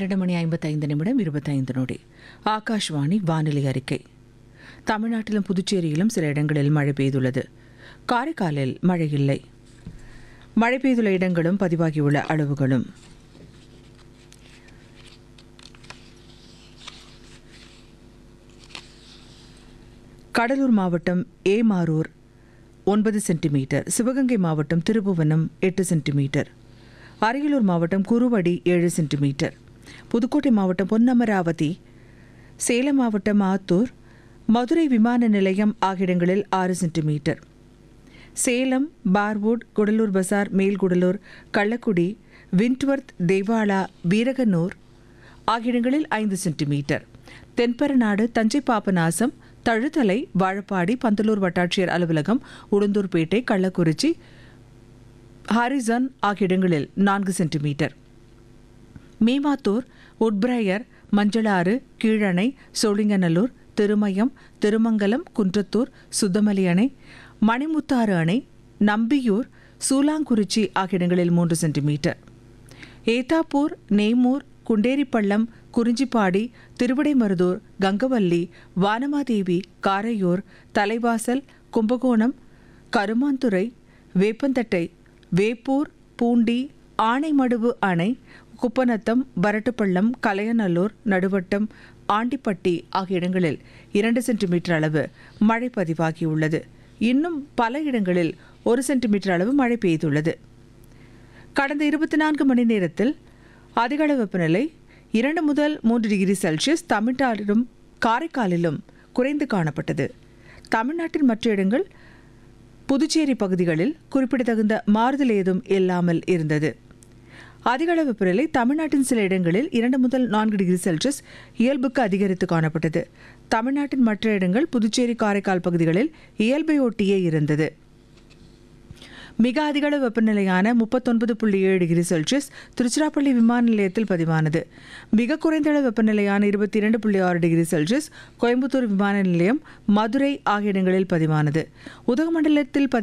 பன்னெண்டு மணி ஐம்பத்தைந்து நிமிடம் இருபத்தைந்து நொடி ஆகாஷ்வாணி வானிலை அறிக்கை தமிழ்நாட்டிலும் புதுச்சேரியிலும் சில இடங்களில் மழை பெய்துள்ளது காரைக்காலில் மழை இல்லை மழை பெய்துள்ள இடங்களும் பதிவாகியுள்ள அளவுகளும் கடலூர் மாவட்டம் ஏமாரூர் ஒன்பது சென்டிமீட்டர் சிவகங்கை மாவட்டம் திருபுவனம் எட்டு சென்டிமீட்டர் அரியலூர் மாவட்டம் குருவடி ஏழு சென்டிமீட்டர் புதுக்கோட்டை மாவட்டம் பொன்னமராவதி சேலம் மாவட்டம் ஆத்தூர் மதுரை விமான நிலையம் ஆகிய இடங்களில் ஆறு சென்டிமீட்டர் சேலம் பார்வுட் குடலூர் பசார் மேல்குடலூர் கள்ளக்குடி விண்ட்வர்த் தேவாலா வீரகனூர் ஆகிய இடங்களில் ஐந்து சென்டிமீட்டர் தென்பெருநாடு தஞ்சை பாபநாசம் தழுத்தலை வாழப்பாடி பந்தலூர் வட்டாட்சியர் அலுவலகம் உளுந்தூர்பேட்டை கள்ளக்குறிச்சி ஹாரிசன் ஆகிய இடங்களில் நான்கு சென்டிமீட்டர் மேமாத்தூர் உட்பிரையர் மஞ்சளாறு கீழணை சோழிங்கநல்லூர் திருமயம் திருமங்கலம் குன்றத்தூர் சுத்தமலி அணை மணிமுத்தாறு அணை நம்பியூர் சூலாங்குறிச்சி ஆகிய இடங்களில் மூன்று சென்டிமீட்டர் ஏத்தாப்பூர் நெய்மூர் குண்டேரிப்பள்ளம் குறிஞ்சிப்பாடி திருவிடைமருதூர் கங்கவல்லி வானமாதேவி காரையூர் தலைவாசல் கும்பகோணம் கருமாந்துறை வேப்பந்தட்டை வேப்பூர் பூண்டி ஆனைமடுவு அணை குப்பநத்தம் வரட்டுப்பள்ளம் கலையநல்லூர் நடுவட்டம் ஆண்டிப்பட்டி ஆகிய இடங்களில் இரண்டு சென்டிமீட்டர் அளவு மழை பதிவாகியுள்ளது இன்னும் பல இடங்களில் ஒரு சென்டிமீட்டர் அளவு மழை பெய்துள்ளது கடந்த இருபத்தி நான்கு மணி நேரத்தில் அதிகளவு வெப்பநிலை இரண்டு முதல் மூன்று டிகிரி செல்சியஸ் தமிழ்நாட்டிலும் காரைக்காலிலும் குறைந்து காணப்பட்டது தமிழ்நாட்டின் மற்ற இடங்கள் புதுச்சேரி பகுதிகளில் குறிப்பிடத்தகுந்த மாறுதல் ஏதும் இல்லாமல் இருந்தது அதிகளவு வெப்பநிலை தமிழ்நாட்டின் சில இடங்களில் இரண்டு முதல் நான்கு டிகிரி செல்சியஸ் இயல்புக்கு அதிகரித்து காணப்பட்டது தமிழ்நாட்டின் மற்ற இடங்கள் புதுச்சேரி காரைக்கால் பகுதிகளில் இயல்பை ஒட்டியே இருந்தது மிக அதிகளவு வெப்பநிலையான முப்பத்தொன்பது புள்ளி ஏழு டிகிரி செல்சியஸ் திருச்சிராப்பள்ளி விமான நிலையத்தில் பதிவானது மிக குறைந்த அளவு வெப்பநிலையான இருபத்தி இரண்டு புள்ளி ஆறு டிகிரி செல்சியஸ் கோயம்புத்தூர் விமான நிலையம் மதுரை ஆகிய இடங்களில் பதிவானது உதகமண்டலத்தில் பதி